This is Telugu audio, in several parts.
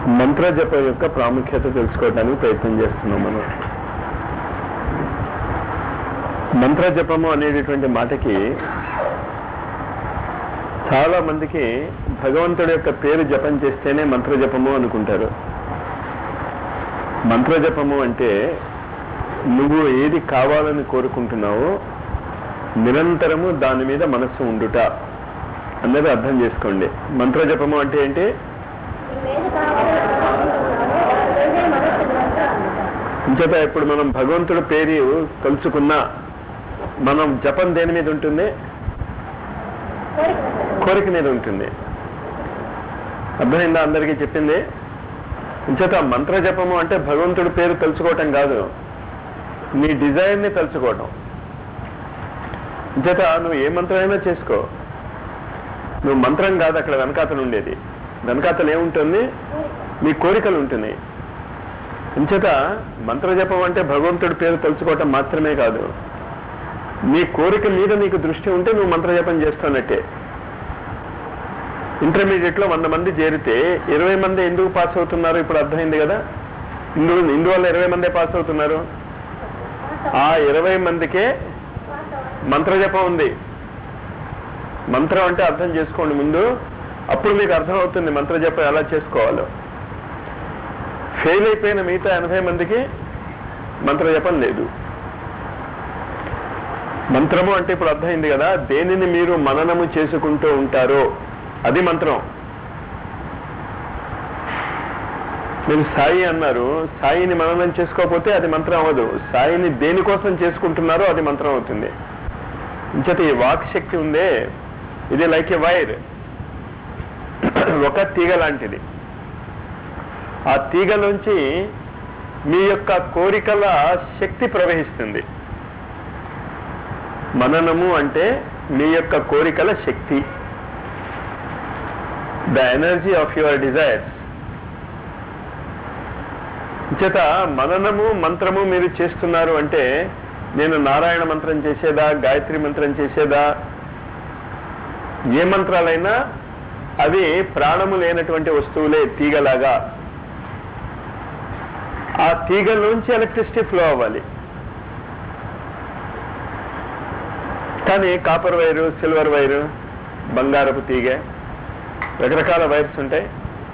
మంత్ర జప యొక్క ప్రాముఖ్యత తెలుసుకోవడానికి ప్రయత్నం చేస్తున్నాం మనం మంత్ర జపము అనేటటువంటి మాటకి చాలా మందికి భగవంతుడి యొక్క పేరు జపం చేస్తేనే మంత్ర జపము అనుకుంటారు మంత్ర జపము అంటే నువ్వు ఏది కావాలని కోరుకుంటున్నావో నిరంతరము దాని మీద మనస్సు ఉండుట అన్నది అర్థం చేసుకోండి మంత్ర జపము అంటే ఏంటి ఇంచేత ఇప్పుడు మనం భగవంతుడి పేరు కలుసుకున్నా మనం జపం దేని మీద ఉంటుంది కోరిక మీద ఉంటుంది అర్థమైందా అందరికీ చెప్పింది ఇంచేత మంత్ర జపము అంటే భగవంతుడి పేరు తలుచుకోవటం కాదు నీ డిజైర్ని తలుచుకోవటం ఇంచేత నువ్వు ఏ మంత్రమైనా చేసుకో నువ్వు మంత్రం కాదు అక్కడ వెనకాతలు ఉండేది వెనకాతలు ఏముంటుంది నీ కోరికలు ఉంటున్నాయి ఇంచేత మంత్ర జపం అంటే భగవంతుడి పేరు తలుచుకోవటం మాత్రమే కాదు నీ కోరిక మీద నీకు దృష్టి ఉంటే నువ్వు మంత్రజపం చేస్తున్నట్టే ఇంటర్మీడియట్ లో వంద మంది చేరితే ఇరవై మంది ఎందుకు పాస్ అవుతున్నారు ఇప్పుడు అర్థమైంది కదా ఇందు ఇందువల్ల ఇరవై మందే పాస్ అవుతున్నారు ఆ ఇరవై మందికే మంత్రజపం ఉంది మంత్రం అంటే అర్థం చేసుకోండి ముందు అప్పుడు మీకు అర్థమవుతుంది మంత్రజపం ఎలా చేసుకోవాలో ఫెయిల్ అయిపోయిన మిగతా ఎనభై మందికి మంత్రజపం లేదు మంత్రము అంటే ఇప్పుడు అర్థమైంది కదా దేనిని మీరు మననము చేసుకుంటూ ఉంటారో అది మంత్రం మీరు సాయి అన్నారు సాయిని మననం చేసుకోకపోతే అది మంత్రం అవ్వదు సాయిని దేనికోసం చేసుకుంటున్నారో అది మంత్రం అవుతుంది ఇంచేత ఈ వాక్ శక్తి ఉందే ఇది లైక్ ఏ వైర్ ఒక తీగ లాంటిది ఆ తీగలోంచి మీ యొక్క కోరికల శక్తి ప్రవహిస్తుంది మననము అంటే మీ యొక్క కోరికల శక్తి the energy of your desires చేత మననము మంత్రము మీరు చేస్తున్నారు అంటే నేను నారాయణ మంత్రం చేసేదా గాయత్రి మంత్రం చేసేదా ఏ మంత్రాలైనా అవి ప్రాణము లేనటువంటి వస్తువులే తీగలాగా ఆ తీగలోంచి ఎలక్ట్రిసిటీ ఫ్లో అవ్వాలి కానీ కాపర్ వైరు సిల్వర్ వైరు బంగారపు తీగ రకరకాల వైర్స్ ఉంటాయి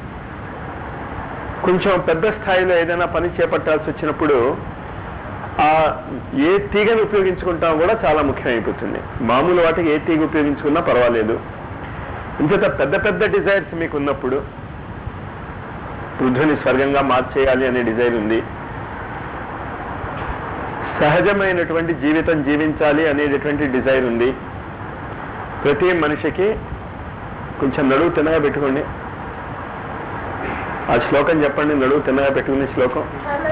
కొంచెం పెద్ద స్థాయిలో ఏదైనా పని చేపట్టాల్సి వచ్చినప్పుడు ఆ ఏ తీగను ఉపయోగించుకుంటాం కూడా చాలా ముఖ్యమైపోతుంది మామూలు వాటికి ఏ తీగ ఉపయోగించుకున్నా పర్వాలేదు ఇంచేత పెద్ద పెద్ద డిజైర్స్ మీకు ఉన్నప్పుడు పృథ్వని స్వర్గంగా మార్చేయాలి అనే డిజైర్ ఉంది సహజమైనటువంటి జీవితం జీవించాలి అనేటటువంటి డిజైర్ ఉంది ప్రతి మనిషికి కొంచెం నడువు తిన్నగా పెట్టుకోండి ఆ శ్లోకం చెప్పండి నడువు తిన్నగా పెట్టుకునే శ్లోకం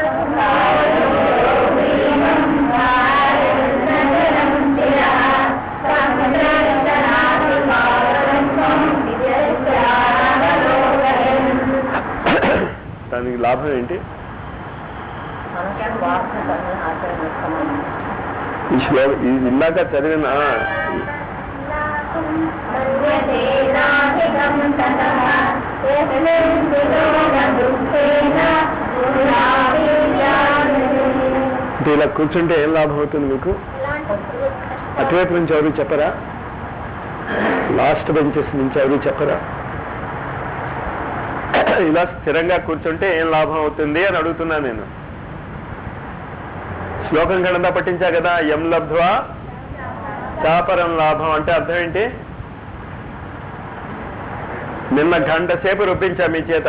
దానికి లాభం ఏంటి ఈ శ్లోకం ఈ ఇందాక చదివిన అంటే ఇలా కూర్చుంటే ఏం లాభం అవుతుంది మీకు అటువైపు నుంచి ఎవరు చెప్పరా లాస్ట్ బెంచెస్ నుంచి ఎవరు చెప్పరా ఇలా స్థిరంగా కూర్చుంటే ఏం లాభం అవుతుంది అని అడుగుతున్నా నేను శ్లోకం గణంతా పట్టించా కదా ఎం లబ్ధ్వా చాపరం లాభం అంటే అర్థం ఏంటి నిన్న గంట సేపు రుబ్బించా మీ చేత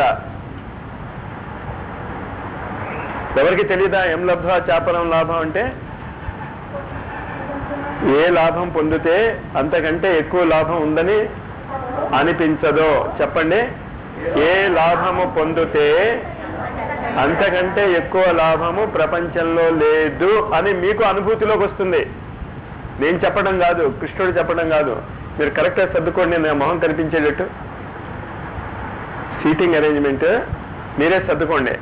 ఎవరికి తెలీదా ఎం లబ్ధ్వా చాపరం లాభం అంటే ఏ లాభం పొందితే అంతకంటే ఎక్కువ లాభం ఉందని అనిపించదో చెప్పండి ఏ లాభము పొందితే అంతకంటే ఎక్కువ లాభము ప్రపంచంలో లేదు అని మీకు అనుభూతిలోకి వస్తుంది నేను చెప్పడం కాదు కృష్ణుడు చెప్పడం కాదు మీరు కరెక్ట్గా సర్దుకోండి నేను మొహం కనిపించేటట్టు సీటింగ్ అరేంజ్మెంట్ మీరే సర్దుకోండి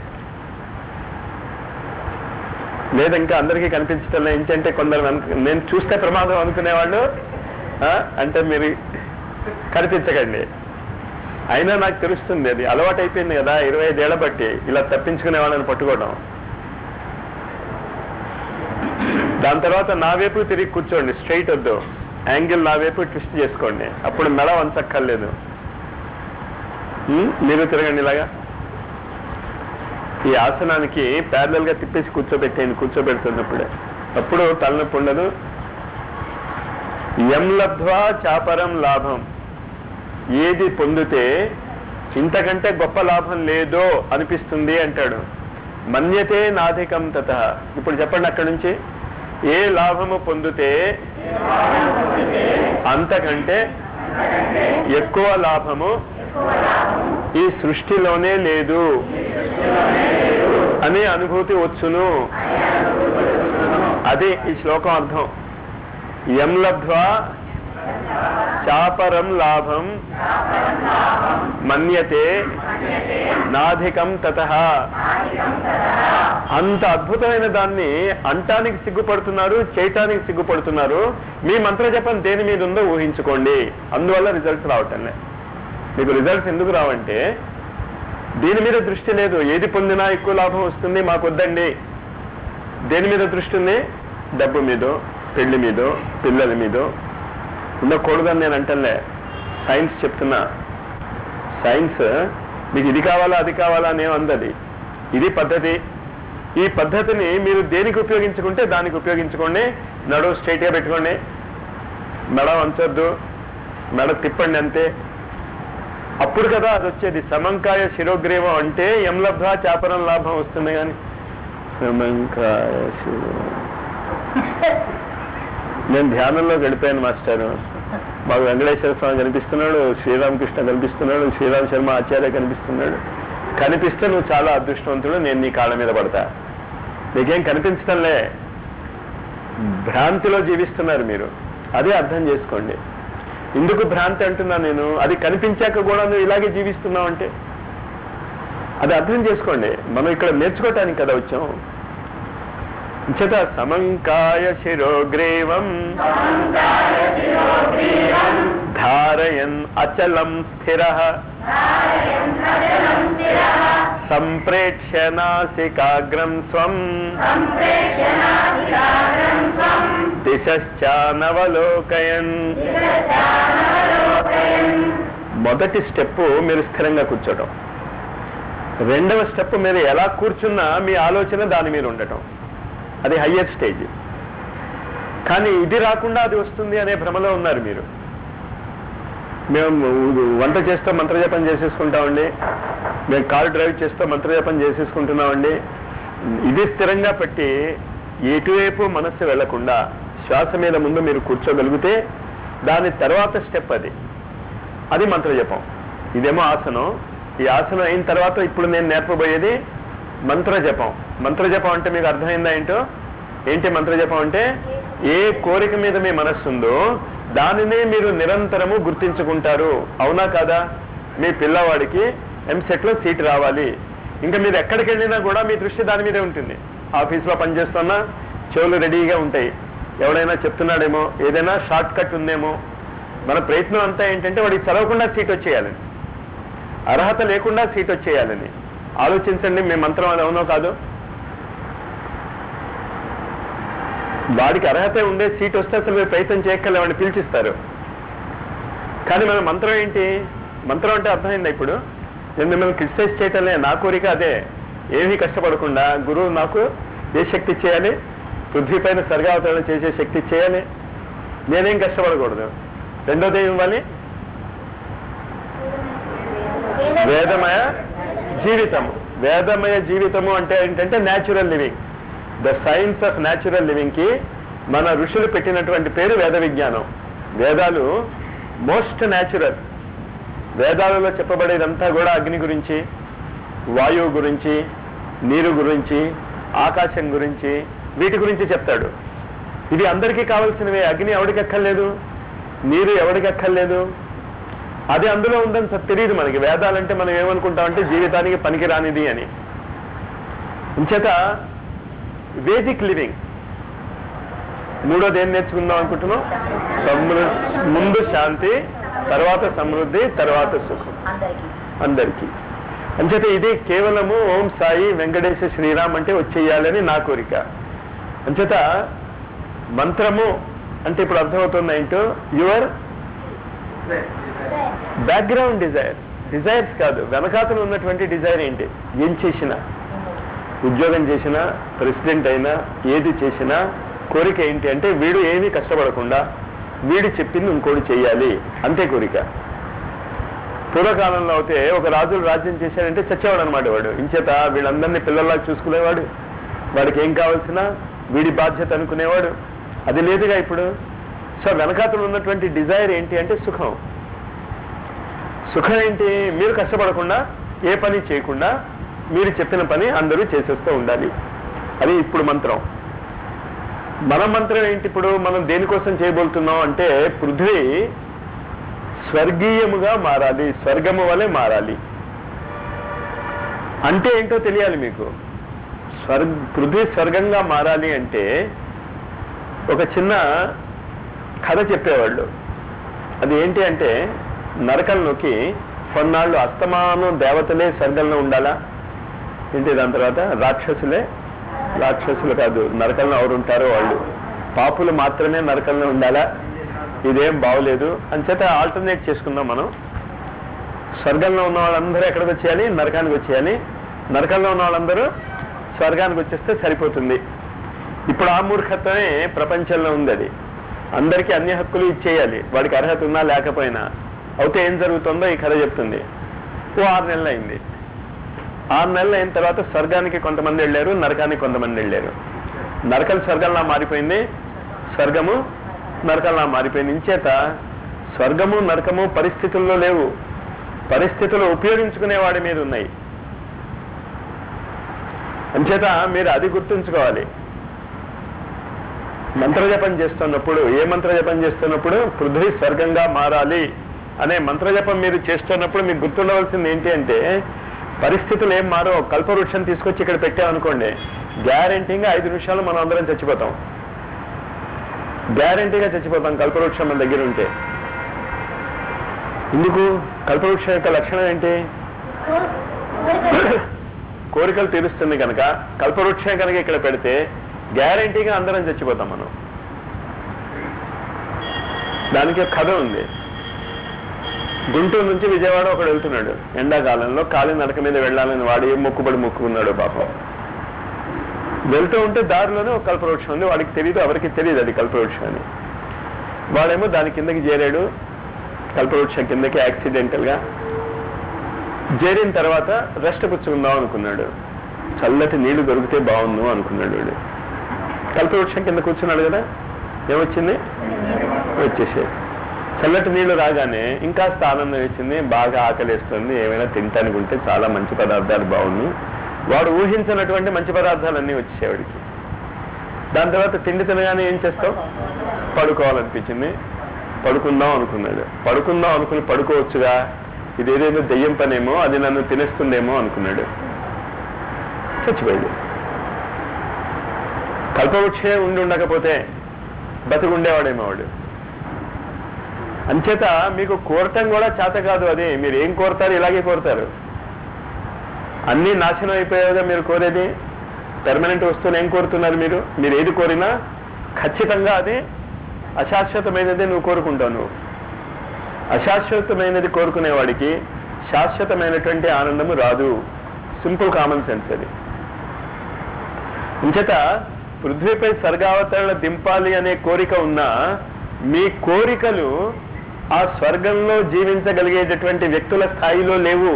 లేదా ఇంకా అందరికీ కనిపించటం ఏంటంటే కొందరు వెనక- నేను చూస్తే ప్రమాదం అనుకునేవాళ్ళు ఆ, అంటే మీరు కనిపించకండి అయినా నాకు తెలుస్తుంది అది అలవాటు అయిపోయింది కదా ఇరవై ఐదేళ్ల బట్టి ఇలా తప్పించుకునే వాళ్ళని పట్టుకోవడం దాని తర్వాత నా వైపు తిరిగి కూర్చోండి స్ట్రైట్ వద్దు యాంగిల్ నా వైపు ట్విస్ట్ చేసుకోండి అప్పుడు మెడ వంచక్కర్లేదు ఉమ్, మీరు తిరగండి ఇలాగా ఈ ఆసనానికి ప్యారలల్ గా తిప్పేసి కూర్చోబెట్టేయండి కూర్చోబెడుతున్నప్పుడే అప్పుడు తలనొప్పి ఉండదు ఎం లబ్ధ్వా చాపరం లాభం ఏది పొందితే ఇంతకంటే గొప్ప లాభం లేదో అనిపిస్తుంది అంటాడు మన్యతే నాధికం తత ఇప్పుడు చెప్పండి అక్కడి నుంచి ఏ లాభము పొందితే అంతకంటే ఎక్కువ లాభము ఈ సృష్టిలోనే లేదు అనే అనుభూతి వచ్చును అదే ఈ శ్లోకం అర్థం ఎం లబ్ధ్వా చాపరం లాభం మన్యతే నాధికం తత అంత అద్భుతమైన దాన్ని అంటానికి సిగ్గుపడుతున్నారు చేయటానికి సిగ్గుపడుతున్నారు మీ మంత్ర జపం దేని మీద ఉందో ఊహించుకోండి అందువల్ల రిజల్ట్స్ రావటంలే మీకు రిజల్ట్స్ ఎందుకు రావంటే దీని మీద దృష్టి లేదు ఏది పొందినా ఎక్కువ లాభం వస్తుంది మాకు వద్దండి దేని మీద దృష్టి ఉంది డబ్బు మీదో పెళ్లి మీదో పిల్లల మీదో ఉండకూడదని నేను అంటలే సైన్స్ చెప్తున్నా సైన్స్ మీకు ఇది కావాలా అది కావాలా అనే అందది ఇది పద్ధతి ఈ పద్ధతిని మీరు దేనికి ఉపయోగించుకుంటే దానికి ఉపయోగించుకోండి నడువు straight గా పెట్టుకోండి మెడ వంచొద్దు మెడ తిప్పండి అంతే అప్పుడు కదా అది వచ్చేది సమంకాయ శిరోగ్రీవం అంటే ఎం లబ్ధ చాపరం లాభం వస్తుంది కానీ సమంకాయ శిరో నేను ధ్యానంలో గడిపాను మాస్టారు మాకు వెంకటేశ్వర స్వామి కనిపిస్తున్నాడు శ్రీరామకృష్ణ కనిపిస్తున్నాడు శ్రీరామ్ శర్మ ఆచార్య కనిపిస్తున్నాడు కనిపిస్తే నువ్వు చాలా అదృష్టవంతుడు నేను నీ కాళ్ళ మీద పడతా నీకేం కనిపించటంలే భ్రాంతిలో జీవిస్తున్నారు మీరు అదే అర్థం చేసుకోండి ఎందుకు భ్రాంతి అంటున్నా నేను అది కనిపించాక కూడా నువ్వు ఇలాగే జీవిస్తున్నావు అంటే అది అర్థం చేసుకోండి మనం ఇక్కడ నేర్చుకోవటానికి కదా వచ్చాం చేత సమంకాయ శిరోగ్రీవం ధారయన్ అచలం స్థిర సంప్రేక్ష్య నాసికాగ్రం స్వం దిశానవలోకయన్ మొదటి స్టెప్ మీరు స్థిరంగా కూర్చోటం రెండవ స్టెప్ మీరు ఎలా కూర్చున్నా మీ ఆలోచన దాని మీద ఉండటం అది హయ్యర్ స్టేజ్ కానీ ఇది రాకుండా అది వస్తుంది అనే భ్రమలో ఉన్నారు మీరు మేము వంట చేస్తూ మంత్రజపం చేసేసుకుంటామండి మేము కారు డ్రైవ్ చేస్తూ మంత్రజపం చేసేసుకుంటున్నామండి ఇది స్థిరంగా పెట్టి ఎటువైపు మనస్సు వెళ్లకుండా శ్వాస మీద ముందు మీరు కూర్చోగలిగితే దాని తర్వాత స్టెప్ అది అది మంత్రజపం ఇదేమో ఆసనం ఈ ఆసనం అయిన తర్వాత ఇప్పుడు నేను నేర్పబోయేది మంత్రజపం మంత్రజపం అంటే మీకు అర్థమైందా ఏంటో ఏంటి మంత్రజపం అంటే ఏ కోరిక మీద మీ మనస్సు ఉందో దానినే మీరు నిరంతరము గుర్తించుకుంటారు అవునా కాదా మీ పిల్లవాడికి ఎంసెట్ లో సీట్ రావాలి ఇంకా మీరు ఎక్కడికి వెళ్ళినా కూడా మీ దృష్టి దాని మీదే ఉంటుంది ఆఫీస్లో పనిచేస్తున్నా చెవులు రెడీగా ఉంటాయి ఎవడైనా చెప్తున్నాడేమో ఏదైనా షార్ట్ కట్ ఉందేమో మన ప్రయత్నం అంతా ఏంటంటే వాడికి చదవకుండా సీట్ వచ్చేయాలని అర్హత లేకుండా సీట్ వచ్చేయాలని ఆలోచించండి మీ మంత్రం అది అవునో కాదు వాడికి అర్హత ఉండే సీట్ వస్తే అసలు మీరు ప్రయత్నం చేయక్కర్లే వాడిని పిలిచిస్తారు కానీ మన మంత్రం ఏంటి మంత్రం అంటే అర్థమైందా ఇప్పుడు నేను మిమ్మల్ని క్రిటిసైజ్ చేయటంలే నా కోరిక అదే ఏమీ కష్టపడకుండా గురువు నాకు ఏ శక్తి ఇచ్చేయాలి పృథ్వీ పైన స్వర్గావతరణ చేసే శక్తి ఇచ్చేయాలి నేనేం కష్టపడకూడదు రెండోది ఏమి ఇవ్వాలి వేదమయ జీవితము వేదమయ జీవితము అంటే ఏంటంటే natural living the science of natural living కి మన ఋషులు పెట్టినటువంటి పేరు వేద విజ్ఞానం వేదాలు మోస్ట్ న్యాచురల్ వేదాలలో చెప్పబడేదంతా కూడా అగ్ని గురించి వాయువు గురించి నీరు గురించి ఆకాశం గురించి వీటి గురించి చెప్తాడు ఇవి అందరికీ కావాల్సినవే అగ్ని ఎవడికి ఎక్కర్లేదు నీరు ఎవడికి ఎక్కర్లేదు అది అందులో ఉందని స- తెలియదు మనకి వేదాలంటే మనం ఏమనుకుంటామంటే జీవితానికి పనికిరానిది అని ఇంచేత వేదిక్ లివింగ్ మూడోది ఏం నేర్చుకుందాం అనుకుంటున్నాం సమ్ము- ముందు శాంతి తర్వాత సమృద్ధి తర్వాత సుఖం అందరికి అందరికీ అంచేత ఇది కేవలము ఓం సాయి వెంకటేశ శ్రీరామ్ అంటే వచ్చేయాలని నా కోరిక అంచేత మంత్రము అంటే ఇప్పుడు అర్థమవుతుంది ఏంటో యువర్ బ్యాక్గ్రౌండ్ డిజైర్ డిజైర్స్ కాదు వెనకాతలు ఉన్నటువంటి డిజైర్ ఏంటి ఏం చేసినా ఉద్యోగం చేసినా ప్రెసిడెంట్ అయినా ఏది చేసినా కోరిక ఏంటి అంటే వీడు ఏమీ కష్టపడకుండా వీడు చెప్పింది ఇంకోటి చేయాలి అంతే కోరిక పూర్వకాలంలో అయితే ఒక రాజులు రాజ్యం చేశాడంటే చచ్చేవాడు అనమాట వాడు ఇంచేత వీళ్ళందరినీ పిల్లల్లా చూసుకునేవాడు వాడికి ఏం కావాల్సిన వీడి బాధ్యత అనుకునేవాడు అది లేదుగా ఇప్పుడు సో వెనకాతలు ఉన్నటువంటి డిజైర్ ఏంటి అంటే సుఖం సుఖం ఏంటి మీరు కష్టపడకుండా ఏ పని చేయకుండా మీరు చెప్పిన పని అందరూ చేసేస్తూ ఉండాలి అది ఇప్పుడు మంత్రం మన మంత్రం ఏంటి ఇప్పుడు మనం దేనికోసం చేయబోతున్నాం అంటే పృథ్వీ స్వర్గీయముగా మారాలి స్వర్గము వలె మారాలి అంటే ఏంటో తెలియాలి మీకు స్వర్గ పృథ్వీ స్వర్గంగా మారాలి అంటే ఒక చిన్న కథ చెప్పేవాళ్ళు అది ఏంటి అంటే నరకంలోకి కొన్నాళ్ళు అస్తమానం దేవతలే స్వర్గంలో ఉండాలా ఏంటి దాని తర్వాత రాక్షసులే రాక్షసులు కాదు నరకంలో ఎవరు ఉంటారో వాళ్ళు పాపులు మాత్రమే నరకంలో ఉండాలా ఇదేం బాగోలేదు అంచేత ఆల్టర్నేట్ చేసుకుందాం మనం స్వర్గంలో ఉన్న వాళ్ళందరూ ఎక్కడికి వచ్చేయాలి నరకానికి వచ్చేయాలి నరకంలో ఉన్న వాళ్ళందరూ స్వర్గానికి వచ్చేస్తే సరిపోతుంది ఇప్పుడు ఆ మూర్ఖత్వమే ప్రపంచంలో ఉంది అది అందరికీ అన్ని హక్కులు ఇచ్చేయాలి వాడికి అర్హత ఉన్నా లేకపోయినా అయితే ఏం జరుగుతుందో ఈ కథ చెప్తుంది ఓ ఆరు నెలలు అయింది ఆరు నెలలు అయిన తర్వాత స్వర్గానికి కొంతమంది వెళ్ళారు నరకానికి కొంతమంది వెళ్ళారు నరకం స్వర్గంలా మారిపోయింది స్వర్గము నరకంలా మారిపోయింది ఇంచేత స్వర్గము నరకము పరిస్థితుల్లో లేవు పరిస్థితులు ఉపయోగించుకునే వాడి మీద ఉన్నాయి అంచేత మీరు అది గుర్తుంచుకోవాలి మంత్రజపం చేస్తున్నప్పుడు ఏ మంత్రజపం చేస్తున్నప్పుడు పృథ్వీ స్వర్గంగా మారాలి అనే మంత్రజపం మీరు చేస్తున్నప్పుడు మీకు గుర్తుండవలసింది ఏంటి అంటే పరిస్థితులు ఏం మారో కల్పవృక్షం తీసుకొచ్చి ఇక్కడ పెట్టామనుకోండి గ్యారంటీగా ఐదు నిమిషాలు మనం అందరం చచ్చిపోతాం గ్యారంటీగా చచ్చిపోతాం కల్పవృక్షం మన దగ్గర ఉంటే ఎందుకు కల్పవృక్షం యొక్క లక్షణం ఏంటి కోరికలు తీరుస్తుంది కనుక కల్పవృక్షం కనుక ఇక్కడ పెడితే గ్యారంటీగా అందరం చచ్చిపోతాం మనం దానికి ఒక కథ ఉంది గుంటూరు నుంచి విజయవాడ ఒకడు వెళ్తున్నాడు ఎండాకాలంలో కాలి నడక మీద వెళ్ళాలని వాడు ఏం మొక్కుబడి మొక్కుకున్నాడు పాపం వెళ్తూ ఉంటే దారిలోనే ఒక కల్పవృక్షం ఉంది వాడికి తెలియదు ఎవరికి తెలియదు అది కల్పవృక్షం అని వాడేమో దాని కిందకి చేరాడు కల్పవృక్షం కిందకి యాక్సిడెంటల్ గా చేరిన తర్వాత రెస్ట్ పుచ్చుకుందాం అనుకున్నాడు చల్లటి నీళ్లు దొరికితే బాగుండు అనుకున్నాడు వీడు కల్పవృక్షం కింద కూర్చున్నాడు కదా ఏమొచ్చింది వచ్చేసే చల్లటి నీళ్లు రాగానే ఇంకాస్త ఆనందం వచ్చింది బాగా ఆకలిస్తుంది ఏమైనా తినటానికి ఉంటే చాలా మంచి పదార్థాలు బాగుండు వాడు ఊహించినటువంటి మంచి పదార్థాలన్నీ వచ్చేవాడికి దాని తర్వాత తిండి తినగానే ఏం చేస్తావు పడుకోవాలనిపించింది పడుకుందాం అనుకున్నాడు పడుకుందాం అనుకుని పడుకోవచ్చుగా ఇదేదేదో దెయ్యం పనేమో అది నన్ను తినేస్తుందేమో అనుకున్నాడు చచ్చిపోయింది కల్పవృక్షే ఉండి ఉండకపోతే బతికుండేవాడేమో వాడు అంచేత మీకు కోరటం కూడా చేత కాదు అది మీరు ఏం కోరతారు ఇలాగే కోరతారు అన్నీ నాశనం అయిపోయావుగా మీరు కోరేది పెర్మనెంట్ వస్తువులు ఏం కోరుతున్నారు మీరు మీరు ఏది కోరినా ఖచ్చితంగా అది అశాశ్వతమైనదే నువ్వు కోరుకుంటావు నువ్వు అశాశ్వతమైనది కోరుకునేవాడికి శాశ్వతమైనటువంటి ఆనందము రాదు సింపుల్ కామన్ సెన్స్ అది ఇంచేత పృథ్వీపై స్వర్గావతరణ దింపాలి అనే కోరిక ఉన్నా మీ కోరికలు ఆ స్వర్గంలో జీవించగలిగేటటువంటి వ్యక్తుల స్థాయిలో లేవు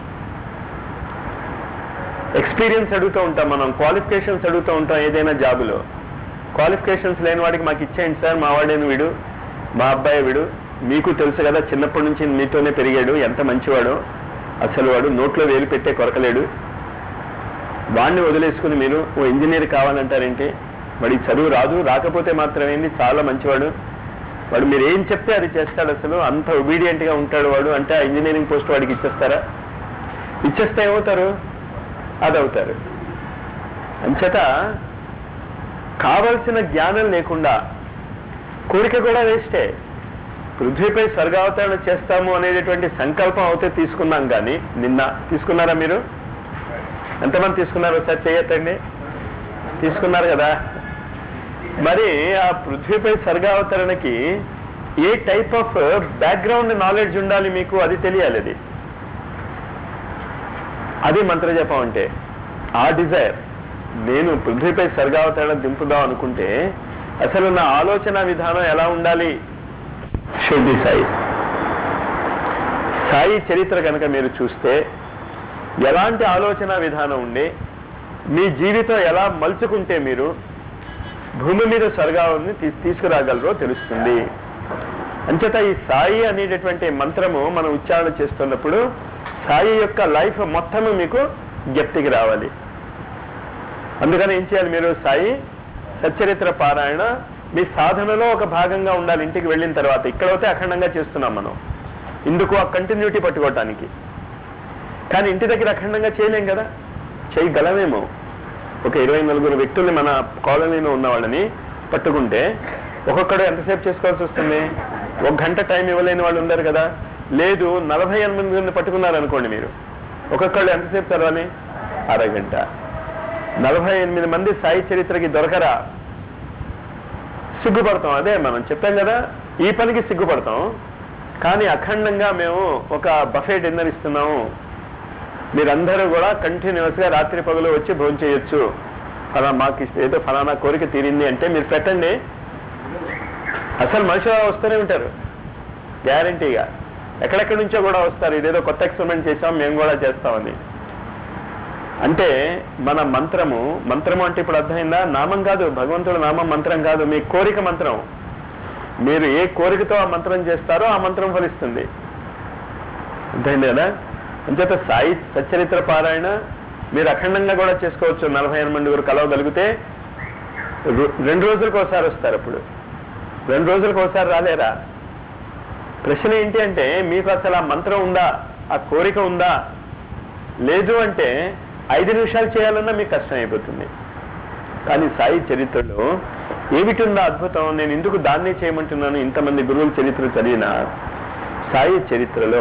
ఎక్స్పీరియన్స్ అడుగుతూ ఉంటాం మనం క్వాలిఫికేషన్స్ అడుగుతూ ఉంటాం ఏదైనా జాబులో క్వాలిఫికేషన్స్ లేని వాడికి మాకు ఇచ్చేయండి సార్ మా వాడేను వీడు మా అబ్బాయి వీడు మీకు తెలుసు కదా చిన్నప్పటి నుంచి మీతోనే పెరిగాడు ఎంత మంచివాడు అసలు వాడు నోట్లో వేలు పెట్టే కొరకలేడు వాడిని వదిలేసుకుని మీరు ఓ ఇంజనీర్ కావాలంటారేంటి వాడికి చదువు రాదు రాకపోతే మాత్రమేంది చాలా మంచివాడు వాడు మీరు ఏం చెప్తే అది చేస్తాడు అసలు అంత ఒబీడియంట్ గా ఉంటాడు వాడు అంటే ఆ ఇంజనీరింగ్ పోస్ట్ వాడికి ఇచ్చేస్తారా ఇచ్చేస్తే ఏమవుతారు అది అవుతారు అంచేత కావలసిన జ్ఞానం లేకుండా కోరిక కూడా వేస్టే పృథ్వీపై స్వర్గావతరణ చేస్తాము అనేటటువంటి సంకల్పం అయితే తీసుకున్నాం కానీ నిన్న తీసుకున్నారా మీరు ఎంతమంది తీసుకున్నారు ఒకసారి చేయొద్దండి తీసుకున్నారు కదా మరి ఆ పృథ్వీపై స్వర్గావతరణకి ఏ టైప్ ఆఫ్ బ్యాక్గ్రౌండ్ నాలెడ్జ్ ఉండాలి మీకు అది తెలియాలి అది అది మంత్రజపం అంటే ఆ డిజైర్ నేను పృథ్వీపై స్వర్గావతరణ దింపుదాం అనుకుంటే అసలు నా ఆలోచన విధానం ఎలా ఉండాలి షిర్డి సాయి సాయి చరిత్ర కనుక మీరు చూస్తే ఎలాంటి ఆలోచన విధానం ఉండి మీ జీవితం ఎలా మలుచుకుంటే మీరు భూమి మీద స్వర్గాన్ని తీ- తీసుకురాగలరో తెలుస్తుంది అంచేత ఈ సాయి అనేటటువంటి మంత్రము మనం ఉచ్చారణ చేస్తున్నప్పుడు సాయి యొక్క లైఫ్ మొత్తము మీకు జ్ఞప్తికి రావాలి అందుకని ఏం చేయాలి మీరు సాయి సచ్చరిత్ర పారాయణ మీ సాధనలో ఒక భాగంగా ఉండాలి ఇంటికి వెళ్ళిన తర్వాత ఇక్కడైతే అఖండంగా చేస్తున్నాం మనం ఇందుకు ఆ కంటిన్యూటీ పట్టుకోవటానికి కానీ ఇంటి దగ్గర అఖండంగా చేయలేం కదా చేయగలమేమో ఒక ఇరవై నలుగురు వ్యక్తుల్ని మన కాలనీలో ఉన్న వాళ్ళని పట్టుకుంటే ఒక్కొక్కడు ఎంతసేపు చేసుకోవాల్సి వస్తుంది ఒక గంట టైం ఇవ్వలేని వాళ్ళు ఉండరు కదా లేదు నలభై ఎనిమిది మంది పట్టుకున్నారు అనుకోండి మీరు ఒక్కొక్కళ్ళు ఎంతసేపు చదవాలి అరగంట నలభై ఎనిమిది మంది సాయి చరిత్రకి దొరకరా సిగ్గుపడతాం అదే మనం చెప్పాం కదా ఈ పనికి సిగ్గుపడతాం కానీ అఖండంగా మేము ఒక బఫే డిన్నర్ ఇస్తున్నాము మీరందరూ కూడా కంటిన్యూస్ గా రాత్రి పగలు వచ్చి భోజనం చేయొచ్చు ఫలా మాకు ఇష్ట- ఏదో ఫలానా కోరిక తీరింది అంటే మీరు పెట్టండి అసలు మనుషులు అలా వస్తూనే ఉంటారు గ్యారంటీగా ఎక్కడెక్కడి నుంచో కూడా వస్తారు ఇదేదో కొత్త ఎక్స్పెరిమెంట్ చేసాం మేము కూడా చేస్తామని అంటే మన మంత్రము మంత్రము అంటే ఇప్పుడు అర్థమైందా నామం కాదు భగవంతుడు నామం మంత్రం కాదు మీ కోరిక మంత్రం మీరు ఏ కోరికతో ఆ మంత్రం చేస్తారో ఆ మంత్రం ఫలిస్తుంది అర్థమైంది కదా అంచేత సాయి సచ్చరిత్ర పారాయణ మీరు అఖండంగా కూడా చేసుకోవచ్చు నలభై ఎనిమిది మంది కలవగలిగితే రు- రెండు రోజులకు ఒకసారి వస్తారు అప్పుడు రెండు రోజులకు ఒకసారి రాలేరా ప్రశ్న ఏంటి అంటే మీకు అసలు ఆ మంత్రం ఉందా ఆ కోరిక ఉందా లేదు అంటే ఐదు నిమిషాలు చేయాలన్నా మీకు కష్టం అయిపోతుంది కానీ సాయి చరిత్రలో ఏమిటి ఉందో అద్భుతం నేను ఎందుకు దాన్నే చేయమంటున్నాను ఇంతమంది గురువుల చరిత్ర చదివిన సాయి చరిత్రలో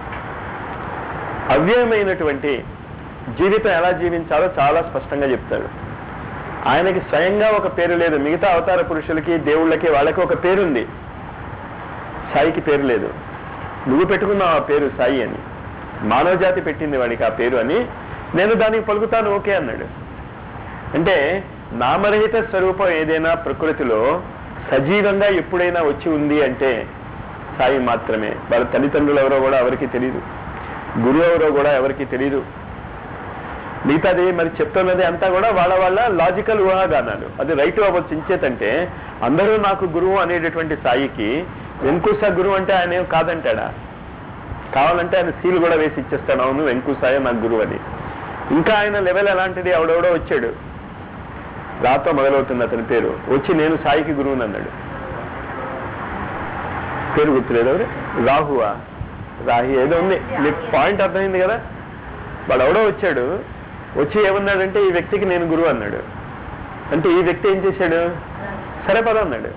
అవ్యయమైనటువంటి జీవితం ఎలా జీవించాలో చాలా స్పష్టంగా చెప్తాడు ఆయనకి స్వయంగా ఒక పేరు లేదు మిగతా అవతార పురుషులకి దేవుళ్ళకి వాళ్ళకి ఒక పేరుంది సాయికి పేరు లేదు నువ్వు పెట్టుకున్నావు ఆ పేరు సాయి అని మానవ జాతి పెట్టింది వాడికి ఆ పేరు అని నేను దానికి పలుకుతాను ఓకే అన్నాడు అంటే నామరహిత స్వరూపం ఏదైనా ప్రకృతిలో సజీవంగా ఎప్పుడైనా వచ్చి ఉంది అంటే సాయి మాత్రమే వాళ్ళ తల్లిదండ్రులు ఎవరో కూడా ఎవరికి తెలియదు గురువు ఎవరో కూడా ఎవరికి తెలియదు మిగతాది మరి చెప్తున్నది అంతా కూడా వాళ్ళ వాళ్ళ లాజికల్ ఊహాగానాలు అది రైట్ అవ్వచ్చు ఇంచేతంటే అందరూ నాకు గురువు అనేటటువంటి సాయికి వెంకుస గురువు అంటే ఆయన ఏం కాదంటాడా కావాలంటే ఆయన సీల్ కూడా వేసి ఇచ్చేస్తాడు అవును వెంకుసాయ నాకు గురువు అని ఇంకా ఆయన లెవెల్ ఎలాంటిది ఎవడెవడో వచ్చాడు రాతో మొదలవుతుంది అతని పేరు వచ్చి నేను సాయికి గురువుని అన్నాడు పేరు గుర్తులేదు ఎవరు రాహువా రాహి ఏదో ఉంది మీకు పాయింట్ అర్థమైంది కదా వాడు ఎవడో వచ్చాడు వచ్చి ఏమన్నాడంటే ఈ వ్యక్తికి నేను గురువు అన్నాడు అంటే ఈ వ్యక్తి ఏం చేశాడు సరే పద అన్నాడు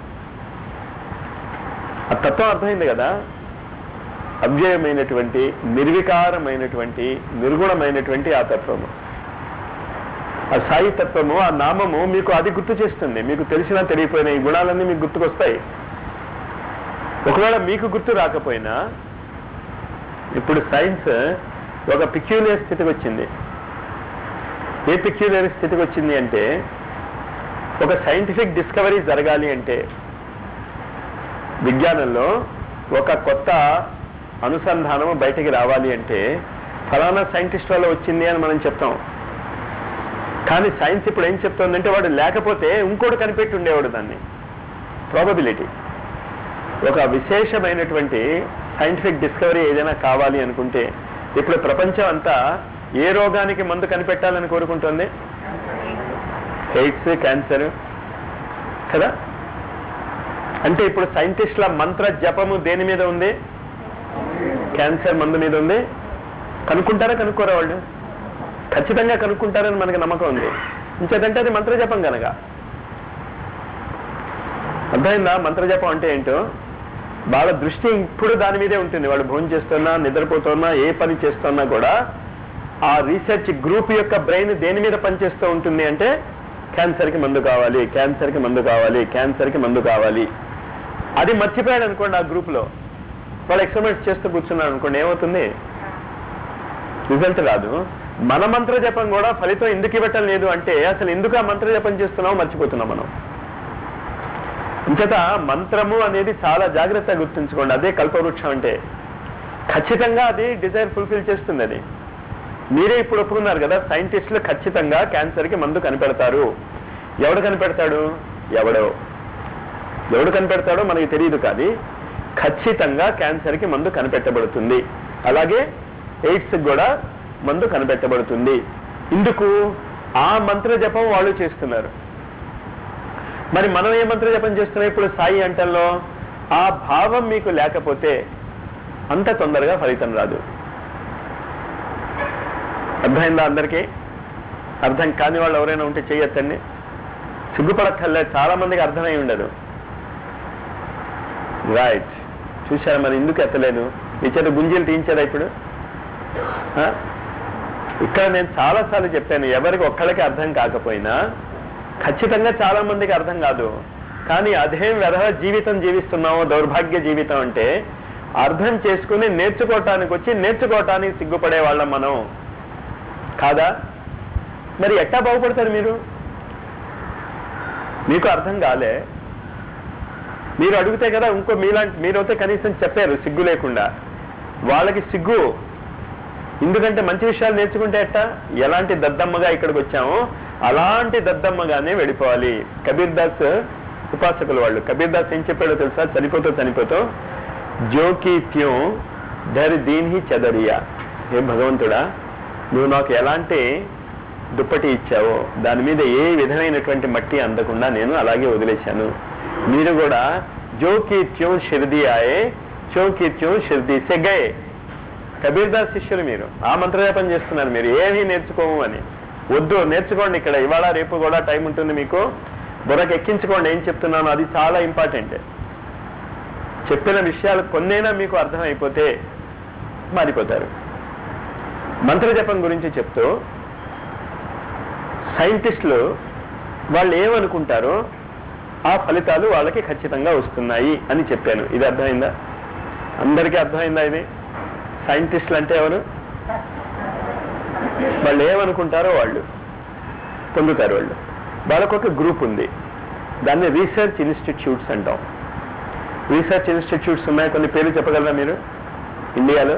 ఆ తత్వం అర్థమైంది కదా అవ్యయమైనటువంటి నిర్వికారమైనటువంటి నిర్గుణమైనటువంటి ఆ తత్వము ఆ సాయి తత్వము ఆ నామము మీకు అది గుర్తు చేస్తుంది మీకు తెలిసినా తెలియపోయిన ఈ గుణాలన్నీ మీకు గుర్తుకొస్తాయి ఒకవేళ మీకు గుర్తు రాకపోయినా ఇప్పుడు సైన్స్ ఒక పిక్యులర్ స్థితికి వచ్చింది ఏ పిక్యులర్ స్థితికి వచ్చింది అంటే ఒక సైంటిఫిక్ డిస్కవరీ జరగాలి అంటే విజ్ఞానంలో ఒక కొత్త అనుసంధానం బయటికి రావాలి అంటే ఫలానా సైంటిస్ట్ వల్ల వచ్చింది అని మనం చెప్తాం కానీ సైన్స్ ఇప్పుడు ఏం చెప్తోందంటే వాడు లేకపోతే ఇంకోటి కనిపెట్టి ఉండేవాడు దాన్ని ప్రాబబిలిటీ ఒక విశేషమైనటువంటి సైంటిఫిక్ డిస్కవరీ ఏదైనా కావాలి అనుకుంటే ఇప్పుడు ప్రపంచం అంతా ఏ రోగానికి మందు కనిపెట్టాలని కోరుకుంటుంది ఎయిడ్స్ క్యాన్సర్ కదా అంటే ఇప్పుడు సైంటిస్టుల మంత్ర జపము దేని మీద ఉంది క్యాన్సర్ మందు మీద ఉంది కనుక్కుంటారా కనుక్కోరా వాళ్ళు ఖచ్చితంగా కనుక్కుంటారని మనకి నమ్మకం ఉంది ఇంచేతంటే అది మంత్రజపం కనుక అర్థమైందా మంత్రజపం అంటే ఏంటో వాళ్ళ దృష్టి ఇప్పుడు దాని మీదే ఉంటుంది వాళ్ళు భోజనం చేస్తున్నా నిద్రపోతున్నా ఏ పని చేస్తున్నా కూడా ఆ రీసెర్చ్ గ్రూప్ యొక్క బ్రెయిన్ దేని మీద పనిచేస్తూ ఉంటుంది అంటే క్యాన్సర్కి మందు కావాలి క్యాన్సర్కి మందు కావాలి క్యాన్సర్కి మందు కావాలి అది మర్చిపోయాడు అనుకోండి ఆ గ్రూప్లో వాళ్ళు ఎక్స్పెరిమెంట్స్ చేస్తూ కూర్చున్నాడు అనుకోండి ఏమవుతుంది రిజల్ట్ రాదు మన మంత్ర జపం కూడా ఫలితం ఎందుకు ఇవ్వటం లేదు అంటే అసలు ఎందుకు ఆ మంత్ర జపం చేస్తున్నామో మర్చిపోతున్నాం మనం ఇంకట మంత్రము అనేది చాలా జాగ్రత్తగా గుర్తుంచుకోండి అదే కల్పవృక్షం అంటే ఖచ్చితంగా అది డిజైర్ ఫుల్ఫిల్ చేస్తుంది అది మీరే ఇప్పుడు ఒప్పుకున్నారు కదా సైంటిస్టులు ఖచ్చితంగా క్యాన్సర్కి మందు కనిపెడతారు ఎవడు కనిపెడతాడు ఎవడో ఎవడు కనిపెడతాడో మనకి తెలియదు కానీ ఖచ్చితంగా క్యాన్సర్కి మందు కనిపెట్టబడుతుంది అలాగే ఎయిడ్స్ కూడా మందు కనిపెట్టబడుతుంది ఇందుకు ఆ మంత్ర జపం వాళ్ళు చేస్తున్నారు మరి మనం ఏ మంత్ర జపం చేస్తున్నాం ఇప్పుడు సాయి అంటల్లో ఆ భావం మీకు లేకపోతే అంత తొందరగా ఫలితం రాదు అర్థమైందా అందరికీ అర్థం కాని వాళ్ళు ఎవరైనా ఉంటే చెయ్యొచ్చండి సిగ్గుపడక్కర్లేదు చాలా మందికి అర్థమై ఉండదు రైట్ చూశారు మరి ఎందుకు ఎత్తలేదు మీ చేత గుంజీలు తీయించారా ఇప్పుడు ఆ? ఇక్కడ నేను చాలాసార్లు చెప్పాను ఎవరికి ఒక్కళ్ళకి అర్థం కాకపోయినా ఖచ్చితంగా చాలా మందికి అర్థం కాదు కానీ అదేం వ్యధ జీవితం జీవిస్తున్నామో దౌర్భాగ్య జీవితం అంటే అర్థం చేసుకుని నేర్చుకోవటానికి వచ్చి నేర్చుకోవటానికి సిగ్గుపడే వాళ్ళం మనం కాదా మరి ఎట్టా బాగుపడతారు మీరు మీకు అర్థం కాలే మీరు అడిగితే కదా ఇంకో మీలాంటి మీరైతే కనీసం చెప్పారు సిగ్గు లేకుండా వాళ్ళకి సిగ్గు ఎందుకంటే మంచి విషయాలు నేర్చుకుంటే ఎట్ట ఎలాంటి దద్దమ్మగా ఇక్కడికి వచ్చామో అలాంటి దద్దమ్మగానే వెళ్ళిపోవాలి కబీర్ దాస్ ఉపాసకులు వాళ్ళు కబీర్ దాస్ ఏం చెప్పాడో తెలుసా చనిపోతూ చనిపోతూ జోకి త్యూ ధరి దీన్ హి చదరియా ఏ భగవంతుడా నువ్వు నాకు ఎలాంటి దుప్పటి ఇచ్చావో దాని మీద ఏ విధమైనటువంటి మట్టి అందకుండా నేను అలాగే వదిలేశాను మీరు కూడా జో కీర్త్యో షిర్ది ఆయే చో కీర్త్యో షిర్ది సెగ్గయే కబీర్ దాస్ శిష్యులు మీరు ఆ మంత్రజపం చేస్తున్నారు మీరు ఏమీ నేర్చుకోము అని వద్దు నేర్చుకోండి ఇక్కడ ఇవాళ రేపు కూడా టైం ఉంటుంది మీకు బుర్రకు ఎక్కించుకోండి ఏం చెప్తున్నాను అది చాలా ఇంపార్టెంట్ చెప్పిన విషయాలు కొన్నైనా మీకు అర్థమైపోతే మారిపోతారు మంత్రజపం గురించి చెప్తూ సైంటిస్టులు వాళ్ళు ఏమనుకుంటారో ఆ ఫలితాలు వాళ్ళకి ఖచ్చితంగా వస్తున్నాయి అని చెప్పాను ఇది అర్థమైందా అందరికీ అర్థమైందా ఇది సైంటిస్టులు అంటే ఎవరు వాళ్ళు ఏమనుకుంటారో వాళ్ళు పొందుతారు వాళ్ళు వాళ్ళకు ఒక గ్రూప్ ఉంది దాన్ని రీసెర్చ్ ఇన్స్టిట్యూట్స్ అంటాం రీసెర్చ్ ఇన్స్టిట్యూట్స్ ఉన్నాయి కొన్ని పేర్లు చెప్పగలరా మీరు ఇండియాలో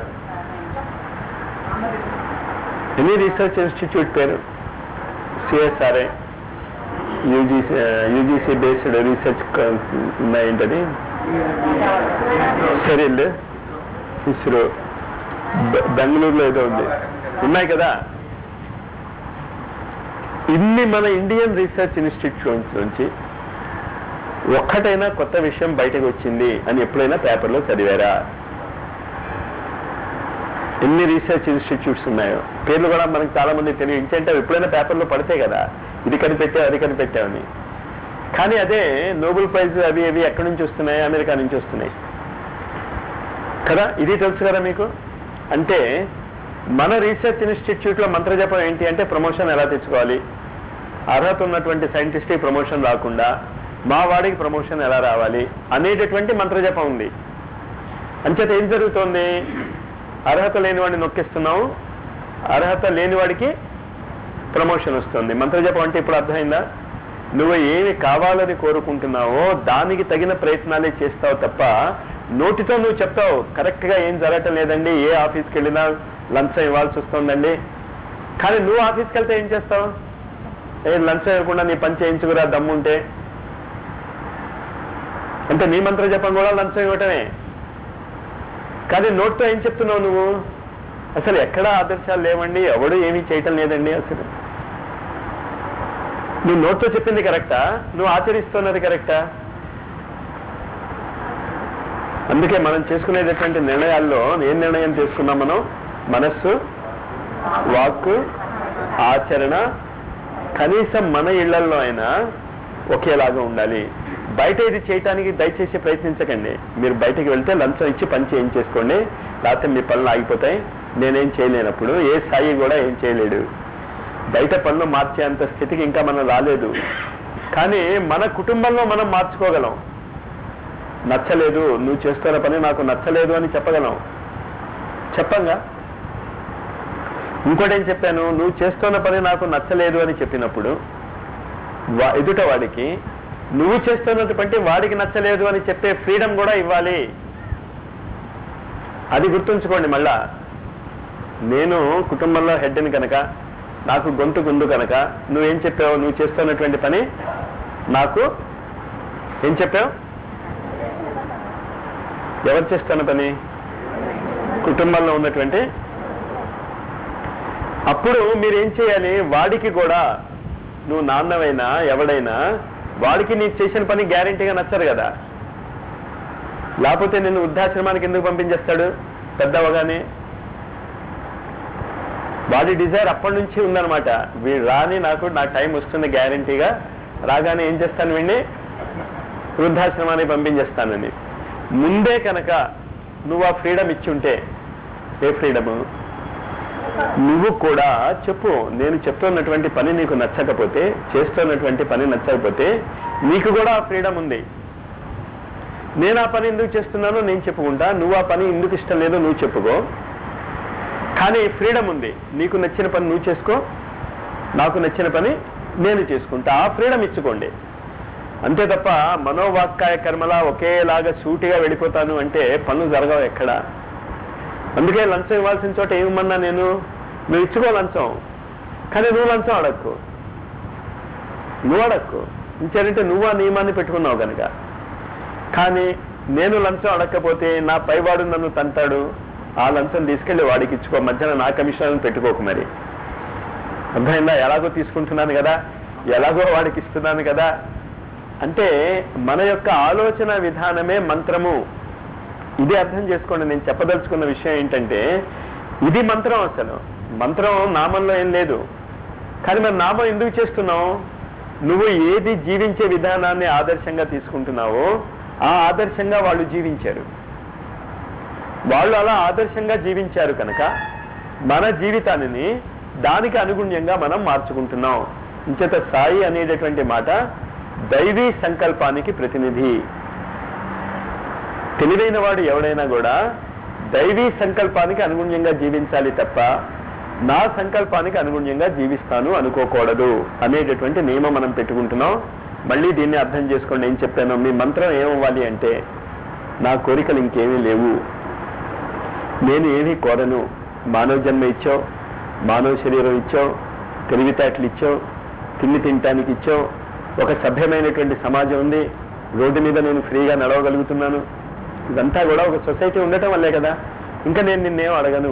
ఎన్ని రీసెర్చ్ ఇన్స్టిట్యూట్ పేరు సిఎస్ఆర్ఏ యూజీసీ యూజీసీ బేస్డ్ రీసెర్చ్ ఉన్నాయేంటది సెరిల్ ఇస్రో బె- బెంగళూరులో ఏదో ఉంది ఉన్నాయి కదా ఇన్ని మన ఇండియన్ రీసెర్చ్ ఇన్స్టిట్యూట్స్ నుంచి ఒక్కటైనా కొత్త విషయం బయటకు వచ్చింది అని ఎప్పుడైనా పేపర్లో చదివారా ఎన్ని రీసెర్చ్ ఇన్స్టిట్యూట్స్ ఉన్నాయో పేర్లు కూడా మనకు చాలా మంది తెలియదు ఇంకంటే అవి ఎప్పుడైనా పేపర్లో పడితే కదా ఇది కనిపెట్టావు అది కనిపెట్టావని కానీ అదే నోబెల్ ప్రైజ్ అవి అవి ఎక్కడి నుంచి వస్తున్నాయి అమెరికా నుంచి వస్తున్నాయి కదా ఇది తెలుసు కదా మీకు అంటే మన రీసెర్చ్ ఇన్స్టిట్యూట్లో మంత్రజపం ఏంటి అంటే ప్రమోషన్ ఎలా తెచ్చుకోవాలి అర్హత ఉన్నటువంటి సైంటిస్ట్కి ప్రమోషన్ రాకుండా మా వాడికి ప్రమోషన్ ఎలా రావాలి అనేటటువంటి మంత్రజపం ఉంది అంచేత ఏం జరుగుతోంది అర్హత లేని వాడిని నొక్కిస్తున్నాము అర్హత లేని వాడికి ప్రమోషన్ వస్తుంది మంత్రజపం అంటే ఇప్పుడు అర్థమైందా నువ్వు ఏమి కావాలని కోరుకుంటున్నావో దానికి తగిన ప్రయత్నాలే చేస్తావు తప్ప నోటితో నువ్వు చెప్తావు కరెక్ట్ గా ఏం జరగటం లేదండి ఏ ఆఫీస్కి వెళ్ళినా లంచం ఇవ్వాల్సి వస్తుందండి కానీ నువ్వు ఆఫీస్కి వెళ్తే ఏం చేస్తావు ఏ లంచం ఇవ్వకుండా నీ పని చేయించుకురా దమ్ముంటే అంటే నీ మంత్ర జపం కూడా లంచం ఇవ్వటమే కానీ నోట్తో ఏం చెప్తున్నావు నువ్వు అసలు ఎక్కడ ఆదర్శాలు లేవండి ఎవడు ఏమీ చేయటం లేదండి అసలు నువ్వు నోట్తో చెప్పింది కరెక్టా నువ్వు ఆచరిస్తున్నది కరెక్టా అందుకే మనం చేసుకునేటటువంటి నిర్ణయాల్లో ఏం నిర్ణయం చేసుకున్నాం మనం మనస్సు వాక్కు ఆచరణ కనీసం మన ఇళ్లలో అయినా ఒకేలాగా ఉండాలి బయట ఇది చేయటానికి దయచేసి ప్రయత్నించకండి మీరు బయటికి వెళ్తే లంచం ఇచ్చి పని చేయించేసుకోండి లేకపోతే మీ పనులు ఆగిపోతాయి నేనేం చేయలేనప్పుడు ఏ సాయి కూడా ఏం చేయలేడు బయట పనులు మార్చేంత స్థితికి ఇంకా మనం రాలేదు కానీ మన కుటుంబంలో మనం మార్చుకోగలం నచ్చలేదు నువ్వు చేస్తున్న పని నాకు నచ్చలేదు అని చెప్పగలం చెప్పంగా ఇంకోటి ఏం చెప్పాను నువ్వు చేస్తున్న పని నాకు నచ్చలేదు అని చెప్పినప్పుడు వా- ఎదుట వాడికి నువ్వు చేస్తున్నటువంటి వాడికి నచ్చలేదు అని చెప్పే ఫ్రీడమ్ కూడా ఇవ్వాలి అది గుర్తుంచుకోండి మళ్ళా నేను కుటుంబంలో హెడ్ని కనుక నాకు గొంతు గుండు కనుక నువ్వేం చెప్పావు నువ్వు చేస్తున్నటువంటి పని నాకు ఏం చెప్పావు ఎవరు చేస్తున్న పని కుటుంబంలో ఉన్నటువంటి అప్పుడు మీరు ఏం చేయాలి వాడికి కూడా నువ్వు నాన్నవైనా ఎవడైనా వాడికి నీ చేసిన పని గ్యారంటీగా నచ్చరు కదా లేకపోతే నిన్ను వృద్ధాశ్రమానికి ఎందుకు పంపించేస్తాడు పెద్ద అవగానే వాడి డిజైర్ అప్పటి నుంచి ఉందన్నమాట వీడు రాని నాకు నా టైం వస్తుంది గ్యారంటీగా రాగానే ఏం చేస్తాను వీడిని వృద్ధాశ్రమానికి పంపించేస్తానని ముందే కనుక నువ్వు ఆ ఫ్రీడమ్ ఇచ్చి ఉంటే ఏ ఫ్రీడము నువ్వు కూడా చెప్పు నేను చెప్తున్నటువంటి పని నీకు నచ్చకపోతే చేస్తున్నటువంటి పని నచ్చకపోతే నీకు కూడా ఆ ఫ్రీడమ్ ఉంది నేను ఆ పని ఎందుకు చేస్తున్నానో నేను చెప్పుకుంటా నువ్వు ఆ పని ఎందుకు ఇష్టం లేదో నువ్వు చెప్పుకో కానీ ఫ్రీడమ్ ఉంది నీకు నచ్చిన పని నువ్వు చేసుకో నాకు నచ్చిన పని నేను చేసుకుంటా ఆ ఫ్రీడమ్ ఇచ్చుకోండి అంతే తప్ప మనోవాక్కాయ కర్మలా ఒకేలాగా సూటిగా వెళ్ళిపోతాను అంటే పనులు జరగవు ఎక్కడ అందుకే లంచం ఇవ్వాల్సిన చోట ఏమన్నా నేను నువ్వు ఇచ్చుకో లంచం కానీ నువ్వు లంచం అడక్కు నువ్వు అడక్కు ఇంకేంటంటే నువ్వు ఆ నియమాన్ని పెట్టుకున్నావు కనుక కానీ నేను లంచం అడగకపోతే నా పైవాడు నన్ను తంతాడు ఆ లంచం తీసుకెళ్లి వాడికి ఇచ్చుకో మధ్యన నా కమిషన్ పెట్టుకోకు మరి అర్థమైందా ఎలాగో తీసుకుంటున్నాను కదా ఎలాగో వాడికి ఇస్తున్నాను కదా అంటే మన యొక్క ఆలోచన విధానమే మంత్రము ఇది అర్థం చేసుకోండి నేను చెప్పదలుచుకున్న విషయం ఏంటంటే ఇది మంత్రం అసలు మంత్రం నామంలో ఏం లేదు కానీ మరి నామం ఎందుకు చేస్తున్నావు నువ్వు ఏది జీవించే విధానాన్ని ఆదర్శంగా తీసుకుంటున్నావో ఆ ఆదర్శంగా వాళ్ళు జీవించారు వాళ్ళు అలా ఆదర్శంగా జీవించారు కనుక మన జీవితాన్ని దానికి అనుగుణ్యంగా మనం మార్చుకుంటున్నాం ఇంచేత సాయి అనేటటువంటి మాట దైవీ సంకల్పానికి ప్రతినిధి తెలివైన వాడు ఎవడైనా కూడా దైవీ సంకల్పానికి అనుగుణ్యంగా జీవించాలి తప్ప నా సంకల్పానికి అనుగుణ్యంగా జీవిస్తాను అనుకోకూడదు అనేటటువంటి నియమం మనం పెట్టుకుంటున్నాం మళ్ళీ దీన్ని అర్థం చేసుకోండి ఏం చెప్పాను మీ మంత్రం ఏమవ్వాలి అంటే నా కోరికలు ఇంకేమీ లేవు నేను ఏమీ కోరను మానవ జన్మ ఇచ్చావు మానవ శరీరం ఇచ్చావు తెలివితేటలు ఇచ్చావు తిండి తినటానికి ఇచ్చావు ఒక సభ్యమైనటువంటి సమాజం ఉంది రోడ్డు మీద నేను ఫ్రీగా నడవగలుగుతున్నాను ఇదంతా కూడా ఒక సొసైటీ ఉండటం వల్లే కదా ఇంకా నేను నిన్నేం అడగను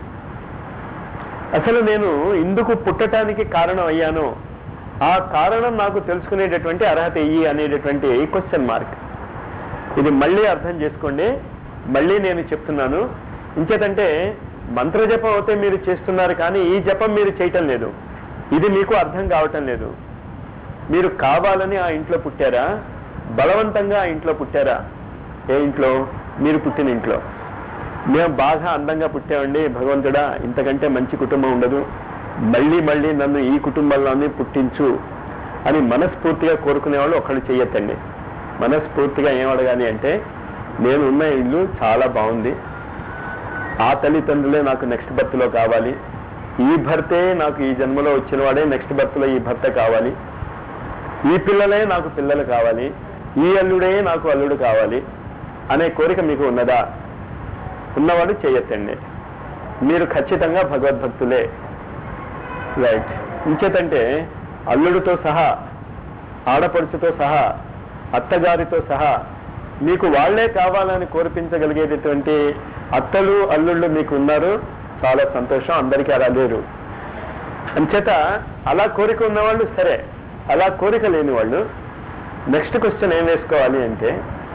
అసలు నేను ఇందుకు పుట్టటానికి కారణం అయ్యాను ఆ కారణం నాకు తెలుసుకునేటటువంటి అర్హత ఇయ్యి అనేటటువంటి క్వశ్చన్ మార్క్ ఇది మళ్ళీ అర్థం చేసుకోండి మళ్ళీ నేను చెప్తున్నాను ఇంకేతంటే మంత్ర జపం అయితే మీరు చేస్తున్నారు కానీ ఈ జపం మీరు చేయటం లేదు ఇది మీకు అర్థం కావటం లేదు మీరు కావాలని ఆ ఇంట్లో పుట్టారా బలవంతంగా ఆ ఇంట్లో పుట్టారా ఏ ఇంట్లో మీరు పుట్టిన ఇంట్లో మేము బాగా అందంగా పుట్టామండి భగవంతుడా ఇంతకంటే మంచి కుటుంబం ఉండదు మళ్ళీ మళ్ళీ నన్ను ఈ కుటుంబంలోనే పుట్టించు అని మనస్ఫూర్తిగా కోరుకునే వాళ్ళు ఒకళ్ళు చెయ్యొద్దండి మనస్ఫూర్తిగా ఏం అడగాలి అంటే నేను ఉన్న ఇల్లు చాలా బాగుంది ఆ తల్లిదండ్రులే నాకు నెక్స్ట్ బర్త్లో కావాలి ఈ భర్తే నాకు ఈ జన్మలో వచ్చిన వాడే నెక్స్ట్ బర్త్లో ఈ భర్త కావాలి ఈ పిల్లలే నాకు పిల్లలు కావాలి ఈ అల్లుడే నాకు అల్లుడు కావాలి అనే కోరిక మీకు ఉన్నదా ఉన్నవాడు చేయొద్దండి మీరు ఖచ్చితంగా భగవద్భక్తులే రైట్ ఇంచేతంటే అల్లుడితో సహా ఆడపడుచుతో సహా అత్తగారితో సహా మీకు వాళ్లే కావాలని కోరిపించగలిగేటటువంటి అత్తలు అల్లుళ్ళు మీకు ఉన్నారు చాలా సంతోషం అందరికీ అలా లేరు అంచేత అలా కోరిక ఉన్నవాళ్ళు సరే అలా కోరిక లేని వాళ్ళు నెక్స్ట్ క్వశ్చన్ ఏం వేసుకోవాలి అంటే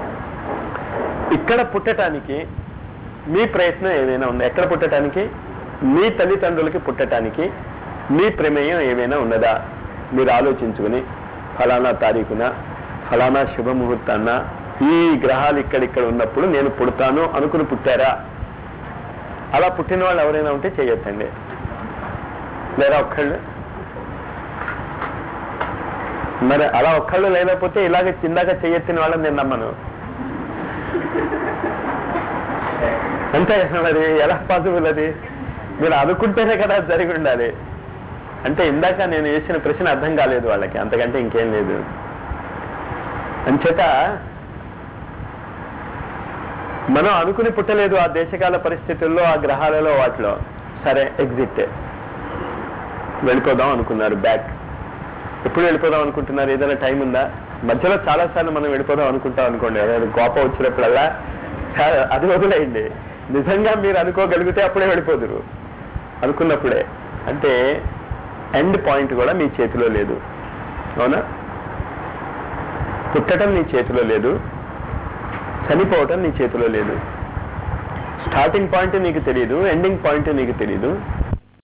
ఇక్కడ పుట్టటానికి మీ ప్రయత్నం ఏదైనా ఉందా ఎక్కడ పుట్టటానికి మీ తల్లిదండ్రులకి పుట్టటానికి మీ ప్రమేయం ఏమైనా ఉన్నదా మీరు ఆలోచించుకుని ఫలానా తారీఖున ఫలానా శుభముహూర్తాన్న ఈ గ్రహాలు ఇక్కడిక్కడ ఉన్నప్పుడు నేను పుడతాను అనుకుని పుట్టారా అలా పుట్టిన వాళ్ళు ఎవరైనా ఉంటే చేయొచ్చండి లేదా ఒక్కళ్ళు మరి అలా ఒక్కళ్ళు లేకపోతే ఇలాగ ఇందాక చెయ్యెత్తిన వాళ్ళని నేను నమ్మను అంతే కదా మరి ఎలా పాసిబుల్ అది మీరు అనుకుంటేనే కదా అది జరిగి ఉండాలి అంటే ఇందాక నేను వేసిన ప్రశ్న అర్థం కాలేదు వాళ్ళకి అంతకంటే ఇంకేం లేదు అంచేత మనం అనుకుని పుట్టలేదు ఆ దేశకాల పరిస్థితుల్లో ఆ గ్రహాలలో వాటిలో సరే ఎగ్జిట్ వెళ్ళిపోదాం అనుకున్నారు బ్యాక్ ఎప్పుడు వెళ్ళిపోదాం అనుకుంటున్నారు ఏదైనా టైం ఉందా మధ్యలో చాలా సార్లు మనం వెళ్ళిపోదాం అనుకుంటాం అనుకోండి అదే కోప వచ్చినప్పుడల్లా చాలా అది వదిలేయండి నిజంగా మీరు అనుకోగలిగితే అప్పుడే వెళ్ళిపోదురు అనుకున్నప్పుడే అంటే ఎండ్ పాయింట్ కూడా మీ చేతిలో లేదు అవునా పుట్టడం నీ చేతిలో లేదు చనిపోవటం నీ చేతిలో లేదు స్టార్టింగ్ పాయింట్ నీకు తెలియదు ఎండింగ్ పాయింట్ నీకు తెలియదు